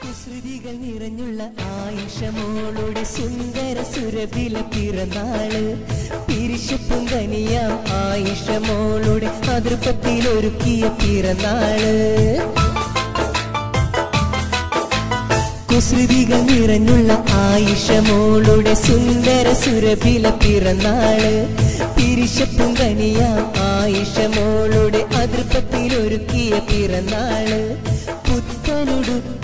കുസൃതികൾ നിറഞ്ഞുള്ള ആയിഷമോളുടെ സുന്ദര സുരഭില പിറന്നാള് പിരിശപ്പും കനിയാം ആയിഷമോളുടെ അതിർപ്പത്തിൽ ഒരുക്കിയ പിറന്നാള് കുസൃതികൾ നിറഞ്ഞുള്ള ആയിഷമോളുടെ സുന്ദര സുരഭില പിറന്നാള് പിരിശപ്പും കനിയാം ആയിഷമോളുടെ അതിർപ്പത്തിൽ ഒരുക്കിയ പിറന്നാള് പുത്തനുടുത്ത